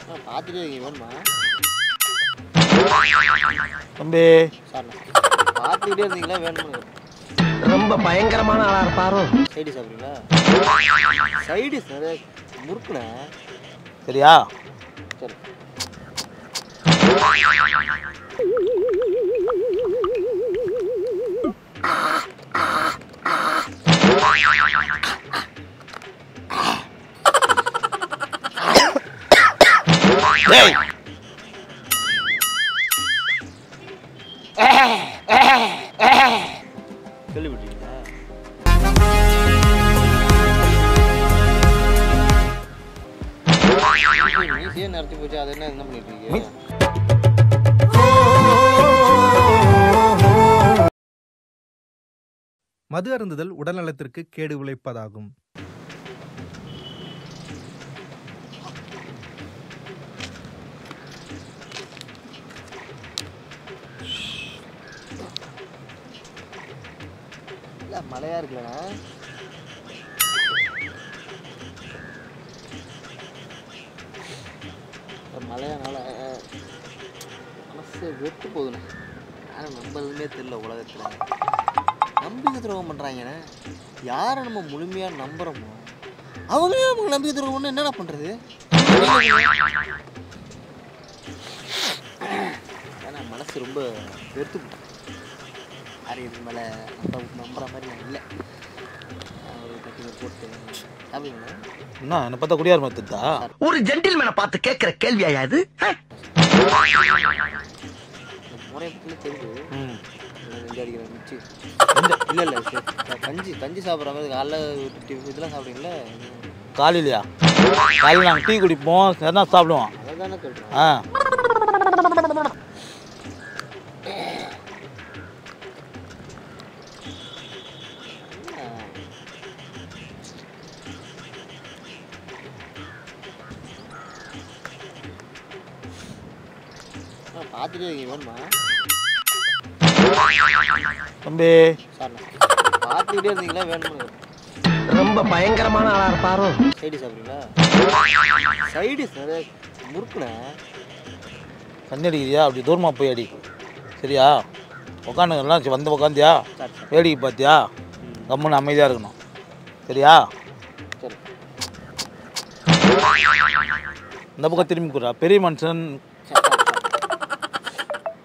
பார்த்துட்டே இருக்கீங்க வேணுமா தம்பி சார் பார்த்துக்கிட்டே இருந்தீங்களா வேணுமா ரொம்ப பயங்கரமான ஆளா இருப்பாரோ சைடு சாப்பிட்றீங்களா சைடு சார் முறுக்குண்ணே சரியா சரி டேய் கேள்விப்பட்டீங்களா ஈஸியாக நடத்தி போச்சு அது என்ன என்ன பண்ணிட்டு இருக்கீங்க மது அருந்துதல் உடல்நலத்திற்கு கேடு விளைப்பதாகும் இல்லை மழையாக இருக்குல்லண்ணா இந்த மழையானால மனசு வெட்டு போகுதுண்ணே யாரும் நம்புறதுமே தெரியல உலகத்தில் நம்பிக்கை துரோகம் பண்ணுறாங்கண்ணே யாரை நம்ம முழுமையாக நம்புகிறோமோ அவங்களே நமக்கு நம்பிக்கை துரோகம் பண்ண என்னடா பண்ணுறது ஏன்னா மனசு ரொம்ப வெறுத்து போச்சு. யாரும் இது மேலே நம்ப நம்புற மாதிரி நான் இல்லை ஒரு கட்டிங்க போட்டு சாப்பிடுங்களா என்ன என்னை பார்த்தா குடியார் மத்துதா ஒரு ஜென்டில்மேனை பார்த்து கேட்கிற கேள்வியா இது முறையை பற்றி தெரியுது ம் நெஞ்சு அடிக்கிறேன் மிச்சு இல்லை இல்லை சார் கஞ்சி கஞ்சி சாப்பிட்ற மாதிரி காலைல டி- இதெல்லாம் சாப்பிடுவீங்களா காலையிலையா காலையில் நாங்கள் டீ குடிப்போம் சரினா சாப்பிடுவோம் அதை தானே சொல்கிறேன் ஆ பார்த்துட்டே இருக்கீங்க வேணுமா தம்பி சார் பார்த்துக்கிட்டே இருந்தீங்களா வேணுமா ரொம்ப பயங்கரமான ஆளா இருப்பாரோ சைடு சாப்பிடுவீங்களா சைடு சார் முறுக்குண்ணே தண்ணி அடிக்கிறியா அப்படி தூரமாக போய் அடி சரியா உட்காந்துலாம் வந்து உட்காந்தியா சார் சார் வேடிக்கை பார்த்தியா கம்முன்னு அமைதியாக இருக்கணும் சரியா சரி இந்த பக்கம் திரும்பி கொடுறா பெரிய மனுஷன் சார் சார் சார்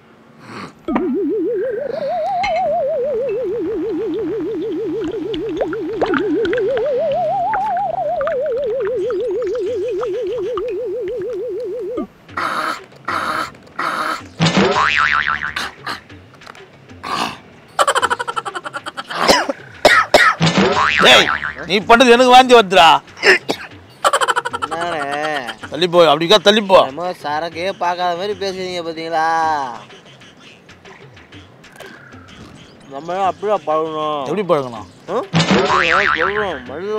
டேய் நீ பண்ணது எனக்கு வாந்தி வந்துடா என்னண்ணே தள்ளி போ அப்படிக்கா தள்ளி போ நம்ம சரக்கே பார்க்காத மாதிரி பேசுறீங்க பார்த்தீங்களா நம்ம அப்படியே பழகணும் எப்படி பழகணும் ஆ? சொல்றோம் மனித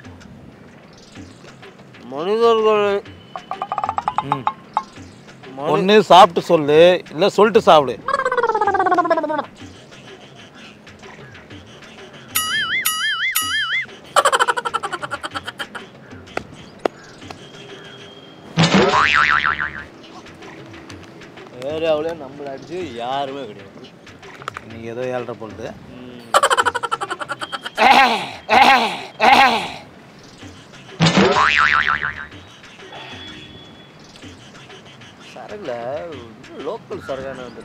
மனிதர்கள் ம் மனி- ஒன்று சாப்பிட்டு சொல்லு இல்லை சொல்லிட்டு சாப்பிடு ஏரியாவிலே நம்மளை அடிச்சு யாருமே கிடையாது இன்னைக்கு ஏதோ ஏழ்ரை பொழுது ம். சரக்குல லோக்கல் சரக்கான வந்து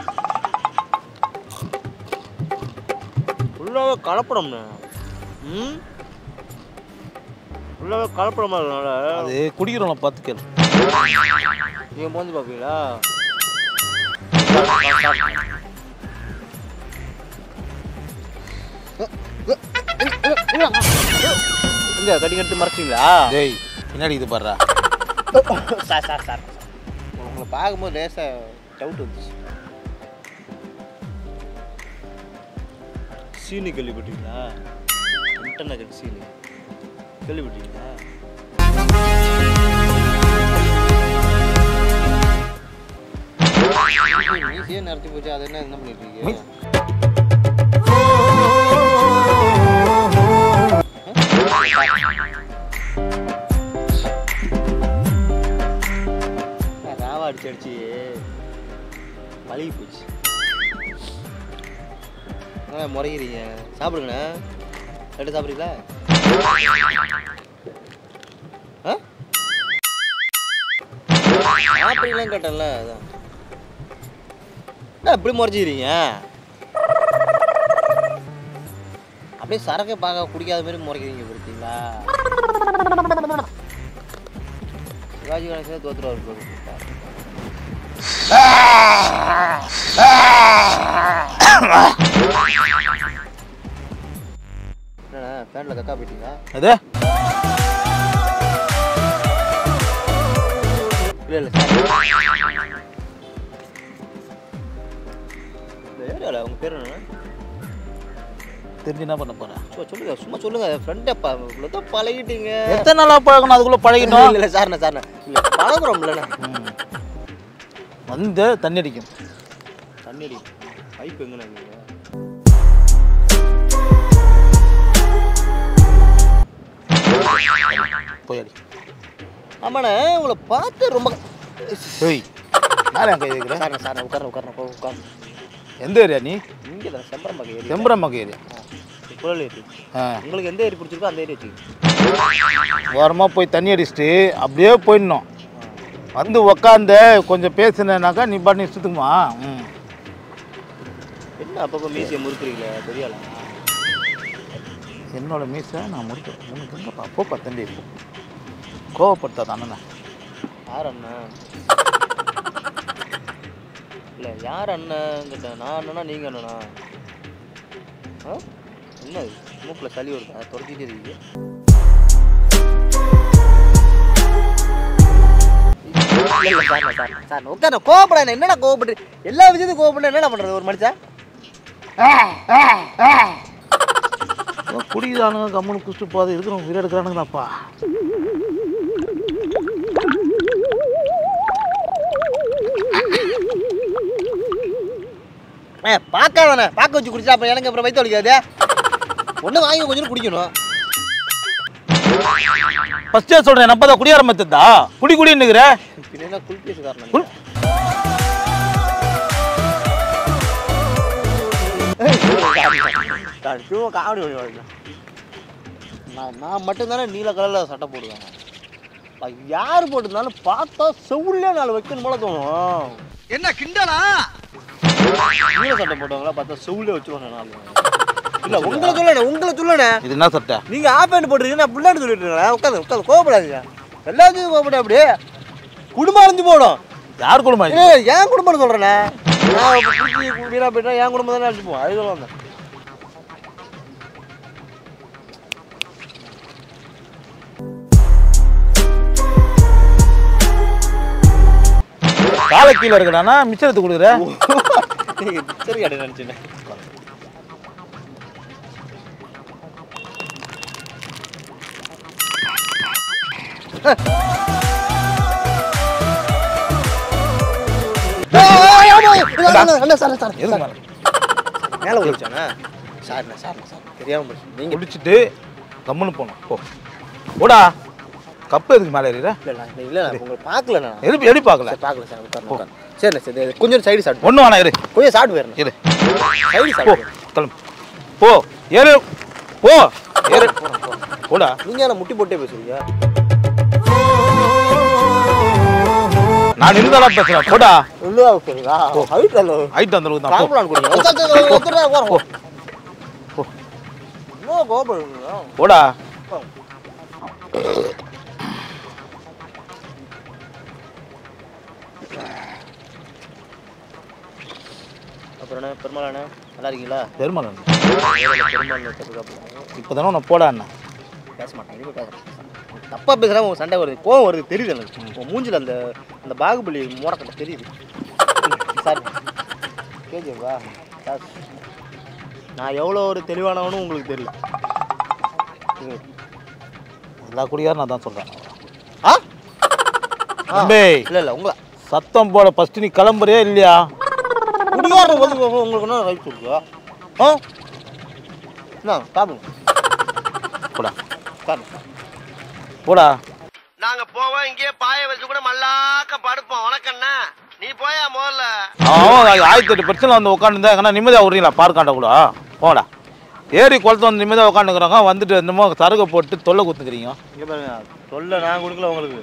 ஃபுல்லாகவே கலப்படம்ண்ணே ம் ஃபுல்லாகவே கலப்படமாக இருக்கனால அது குடிக்கிறவனை பார்த்து கேளு நீங்கள் மோந்து பார்ப்பீங்களா இங்க கட்டி கட்டி மறைச்சிங்களா டேய் பின்னாடி இது பாடுறா சார் சார் சார் உங்களை பார்க்கும்போது லேசாக டவுட் வந்துச்சு சீனி கேள்விப்பட்டீங்களா இன்டர்நெட் சீனி கேள்விப்பட்டீங்களா ஈஸியாக நடத்தி போச்சு அது என்ன என்ன பண்ணிட்டு இருக்கீங்க அடிச்சு அடிச்சு பழகி போச்சு என்ன முறைகிறீங்க சாப்பிடுங்கண்ணே ரெண்டு சாப்பிட்றீங்களா ஆ சாப்பிட்றீங்களான்னு கேட்டேன்ல அதான் என்ன இப்படி முறைச்சிக்கிறீங்க அப்படியே சரக்கு பார்க்க குடிக்காத மாதிரி முறைக்கிறீங்க பார்த்தீங்களா சிவாஜி கணேசனே தோத்துருவார் போல இருக்கு. என்னண்ணா ஃபேனில் கக்கா போயிட்டீங்களா அது இல்லை இல்லை சார் இந்த ஏரியாவில் உங்கள் பேர் என்னண்ணா தெரிஞ்சு என்ன பண்ண போறேன் சும்மா சொல்லுங்க சும்மா சொல்லுங்க ஃப்ரெண்டை பா இவ்வளோ தான் பழகிட்டீங்க எத்தனை நாளா பழகணும் அதுக்குள்ள பழகிட்டோம் இல்லை இல்லை சார்ண்ணா சார்ண்ணா இல்லை பழகுறோம்லண்ணா ம். வந்து தண்ணி அடிக்கும் தண்ணி அடி பைப் எங்கண்ணா இருக்குது போய் அடி ஆமாண்ணே உங்களை பார்த்து ரொம்ப ஏய் மேலே என் கை வைக்கிற சார்ண்ணா சார்ண்ணா உட்கார உட்கார போ உட்கார் எந்த ஏரியா நீ இங்கே தான் செம்பரம்பாக்க ஏரி செம்பரம்பாக்கம் ஏரியா குழல் ஏரி ஆ உங்களுக்கு எந்த ஏரி பிடிச்சிருக்கோ அந்த ஏரி வச்சுக்கோங்க ஓரமாக போய் தண்ணி அடிச்சுட்டு அப்படியே போயிடணும் வந்து உக்காந்த கொஞ்சம் பேசுனேனாக்கா நீ பாட்டு இஷ்டத்துக்குமா ம் என்ன அப்பப்போ மீசியை முறுக்குறீங்களே தெரியல என்னோட மீசை நான் முடிக்கிறேன் உனக்கு எங்கப்பா போப்பா தம்பி போ கோவப்படுத்தாத அண்ணனை யார் அண்ணன் இல்லை யார் அண்ணன் கேட்டேன் நான் அண்ணனா நீங்கள் அண்ணனா ஆ என்ன இது? மூக்குல சளி வருதா தொடச்சிட்டே இருக்கு இல்ல, இல்ல, சார், சார், சார், உட்காரு, கோவப்படாத, என்னடா கோவப்படுறீ? எல்லா விஷயத்துக்கும் கோவப்பட்டு என்னடா பண்றது ஒரு மனுஷன் குடிக்கிறானுங்க கம்முன்னு குடிச்சிட்டு போகாது இருக்கிறவங்க உயிரை எடுக்கிறானுங்களாப்பா ஏ பார்க்காதானே பார்க்க வச்சு குடிச்சா அப்புறம் எனக்கு அப்புறம் வயிற்று வலிக்காது ஒன்று வாங்கி கொஞ்சம் குடிக்கணும் ஃபஸ்ட்டே சொல்கிறேன் நம்ம தான் குடியார மத்ததா குடி குடின்னுக்கிற பின்ன என்ன குல்பீஸ் காரணம் குல்- சும்மா காமெடி பண்ணி வாழ்க்கை. நான் நான் மட்டும்தானே நீல கலரில் சட்டை போடுவேன் அது யார் போட்டிருந்தாலும் பார்த்தா செவுள்ளே நாலு வைக்கணும் போல தோணும் என்ன கிண்டலா நீல சட்டை போட்டவங்களா பார்த்தா செவுள்ளே வச்சுருவாங்க நாலு இல்லை உங்களை சொல்லணே உங்களை சொல்லணே இது என்ன சட்டை நீங்க ஆஃப் பேண்ட் போட்டுருக்கீங்க நான் புள்ளாண்டு சொல்லிட்டு இருக்கேன் உட்காந்து உட்காந்து கோவப்படாதீங்க எல்லாத்தையும் கோவப்பட அப்படியே குடும்பம் அழிஞ்சு போடும் யார் குடும்பம் ஏ என் குடும்பம்னு சொல்றேனே நான் இப்ப குடிச்சு வீணா போயிட்டா என் குடும்பம் தானே அழிஞ்சு போவோம் அது சொல்ல வந்தேன் காலை கீழே இருக்கடானா மிச்சரத்து கொடுக்குற சரி கடை நினச்சினேன் எதுக்கு மேல? மேலே விழுச்சானே சாரிண்ணா சாரிண்ணா சார் தெரியாமல் போச்சு நீங்கள் குடிச்சிட்டு கம்முன்னு போகணும் போ போடா கப்பு எதுக்கு மேலே ஏறிற இல்லை இல்லை நான் உங்களை பார்க்கலண்ணா எது எடி பார்க்கல சரி பார்க்கல சார் உட்காரணும் உட்காரணும் சரிண்ணா சரி கொஞ்சம் சைடு சாப்பிட்டு ஒன்றும் வேணாம் இரு கொஞ்சம் சாப்பிட்டு போயிடணும் இரு சைடு போ சாப்பிட்டு கிளம்பு போ ஏறு போ ஏறு போடா நீங்கள் என்ன முட்டி போட்டே பேசுறீங்க நான் இருந்தாலும் பேசுறேன் போடா உள்ளா சரிங்களா ஹைட் அல்ல ஹைட் அந்த அளவுக்கு தான் போ காம்பலான் குடிங்க ஒருத்தர் ஒருத்தர் ஒருத்தர் உட்காருங்க. போ. என்ன கோபப்படுறீங்க போடா அப்புறம் என்ன பெருமாளாண்ணே நல்லா இருக்கீங்களா பெருமாள் பெருமாள் தப்புக்காப்பு இப்போ தானே உன்னை போடா அண்ணா பேச மாட்டேன் இனிமே பேசுறேன் தப்பாக பேசுகிறா உங்க சண்டை வருது கோவம் வருது தெரியுது எனக்கு உன் மூஞ்சில் அந்த அந்த பாகுபலி மூடக்கட்டை தெரியுது சார் கேஜிவா சார் நான் எவ்வளோ ஒரு தெளிவானவனும் உங்களுக்கு தெரியல ம். எல்லா குடியாரும் நான் தான் சொல்கிறேன் ஆ தம்பி இல்லை இல்லை உங்களை சத்தம் போட ஃபஸ்ட்டு நீ கிளம்புறியா இல்லையா குடிகாரன் வந்து உங்களுக்கு என்ன ரைட் இருக்கா ஆ என்ன சாப்பிடுங்க போடா சாப்பிடுங்க போடா நாங்க போவோம் இங்கே பாய வச்சு கூட மல்லாக்க பாடு அடுப்போம் உனக்கண்ணா நீ போயா முதல்ல அவன் ஆயிரத்தி எட்டு பிரச்சனை வந்து உட்காந்துருந்தா எங்கன்னா நிம்மதியாக விட்றீங்களா பார்க்காண்ட கூட போடா ஏரி குளத்து வந்து நிம்மதியாக உட்காந்துக்கிறாங்க வந்துட்டு என்னமோ சருகை போட்டு தொல்லை குத்துக்கிறீங்க இங்கே பாருங்க சொல்ல நான் கொடுக்கல உங்களுக்கு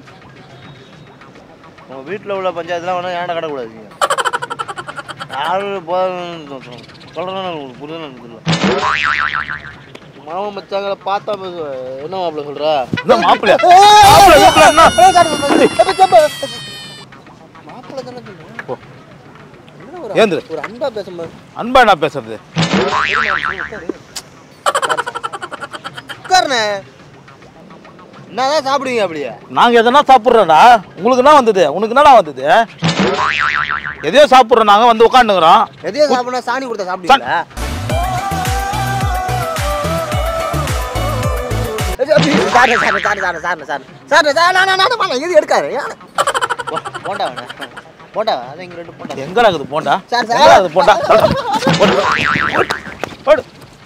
உங்கள் வீட்டில் உள்ள பஞ்சாயத்துலாம் வேணா ஏன்டா கடக்கூடாது நீங்கள் யாரும் சொல்கிறேன்னு உங்களுக்கு புரியணும் தெரியல மாமா மச்சாங்களை பார்த்தா பேசுவ. என்ன மாப்பிள்ள சொல்கிறா இந்த மாப்பிள்ளையா மாப்பிள்ளை வீட்டுல என்ன? மாப்பிள்ள தானே சொல்றேன். போ. என்ன ஒரு ஏந்திரு ஒரு அன்பா பேசும்போது அன்பா என்ன பேசுறது உட்காருண்ணே என்னதான் சாப்பிடுவீங்க அப்படியே நாங்கள் எதனா சாப்பிட்றோம்டா உங்களுக்கு என்ன வந்தது உனக்கு என்னடா வந்தது எதையோ சாப்பிட்றோம் நாங்கள் வந்து உட்காந்துக்கிறோம் எதையும் சாப்பிடணும் சாணி கொடுத்தா சாப்பிடுவீங்களா sir sir sir sir sir sir sir sir நான் நான் நான் இது எடுக்காரு போண்டா வேணா போண்டா அது இங்க ரெண்டு போண்டா எங்கடா இருக்குது போண்டா சார், சார். எங்கடா இருக்குது போண்டா சொல்றா. போண்டா.